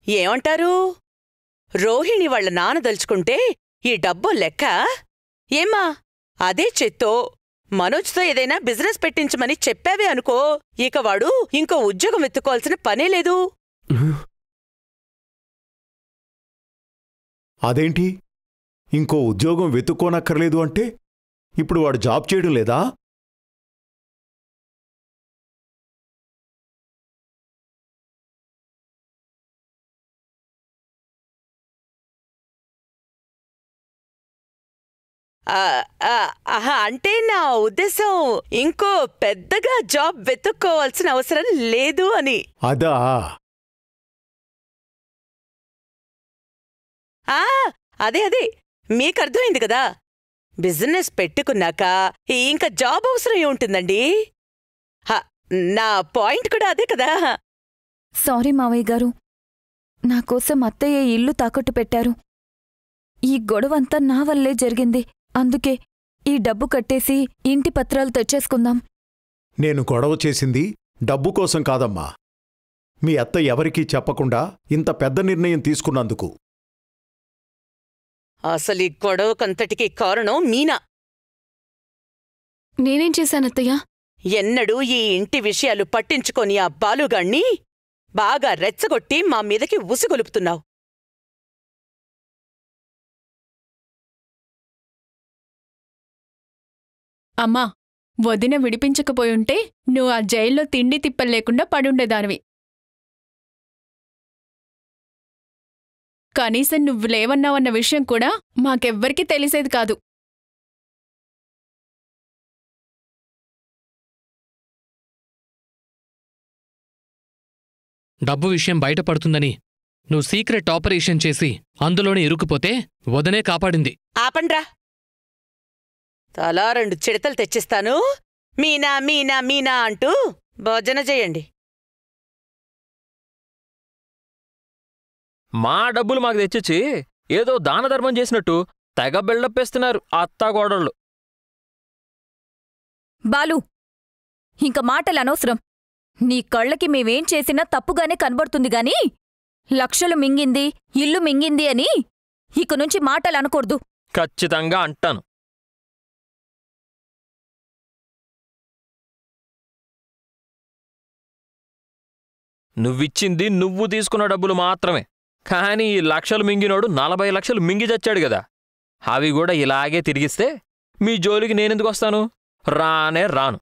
ఏమంటారు రోహిణి వాళ్ళ నాన్న దలుచుకుంటే ఈ డబ్బు లెక్క ఏమ్మా అదే చెత్తో మనోజ్తో ఏదైనా బిజినెస్ పెట్టించమని చెప్పావే అనుకో ఇక వాడు ఇంకో ఉద్యోగం ఎత్తుకోవాల్సిన పనే లేదు అదేంటి ఇంకో ఉద్యోగం వెతుక్కోనక్కర్లేదు అంటే ఇప్పుడు వాడు జాబ్ చేయడం లేదా ఆ, ఆ, ఆహా, అంటే నా ఉద్దేశం ఇంకో పెద్దగా జాబ్ వెతుక్కోవాల్సిన అవసరం లేదు అని అదా ఆ అదే అదే మీకర్థమైంది కదా బిజినెస్ పెట్టుకున్నాక ఇంకా జాబ్ అవసరం ఏముంటుందండి హ, నా పాయింట్ కూడా అదే కదా సారీ మావయ్య గారు నా కోసం అత్తయ్య ఈ ఇల్లు తాకట్టు పెట్టారు ఈ గొడవంతా నా వల్లే జరిగింది అందుకే ఈ డబ్బు కట్టేసి ఇంటి పత్రాలు తెచ్చేసుకుందాం నేను గొడవ చేసింది డబ్బు కోసం కాదమ్మా మీ అత్త ఎవరికీ చెప్పకుండా ఇంత పెద్ద నిర్ణయం తీసుకున్నందుకు అసలు ఈ గొడవకంతటికి కారణం మీనా నేనేం చేశానత్తయ్య ఎన్నడూ ఈ ఇంటి విషయాలు పట్టించుకొని ఆ బాలుగాణ్ణి బాగా రెచ్చగొట్టి మా మీదకి ఉసిగొలుపుతున్నావు అమ్మా వదిన విడిపించకపోయుంటే నువ్వు ఆ జైల్లో తిండి తిప్పలు లేకుండా పడుండేదానివి కనీసం నువ్వు లేవన్నావన్న విషయం కూడా మాకెవ్వరికీ తెలిసేది కాదు డబ్బు విషయం బయటపడుతుందని నువ్వు సీక్రెట్ ఆపరేషన్ చేసి అందులోనే ఇరుక్కుపోతే వదనే కాపాడింది ఆపండ్రా తలా రెండు చిడతలు తెచ్చిస్తాను మీనా మీనా మీనా అంటూ భోజన చేయండి మా డబ్బులు మాకు తెచ్చిచ్చి ఏదో దానధర్మం చేసినట్టు తెగ బిల్డప్పేస్తున్నారు ఆ అత్తాకోడళ్ళు బాలు ఇంక మాటలు అనవసరం నీ కళ్ళకి మేమేం చేసినా తప్పుగానే కనబడుతుంది గాని లక్షలు మింగింది ఇల్లు మింగింది అని ఇక నుంచి మాటలు అనకూడదు ఖచ్చితంగా అంటాను నువ్విచ్చింది నువ్వు తీసుకున్న డబ్బులు మాత్రమే కానీ ఈ లక్షలు మింగినోడు నలభై లక్షలు మింగి చచ్చాడు కదా అవి కూడా ఇలాగే తిరిగిస్తే మీ జోలికి నేనెందుకు వస్తాను రానే రాను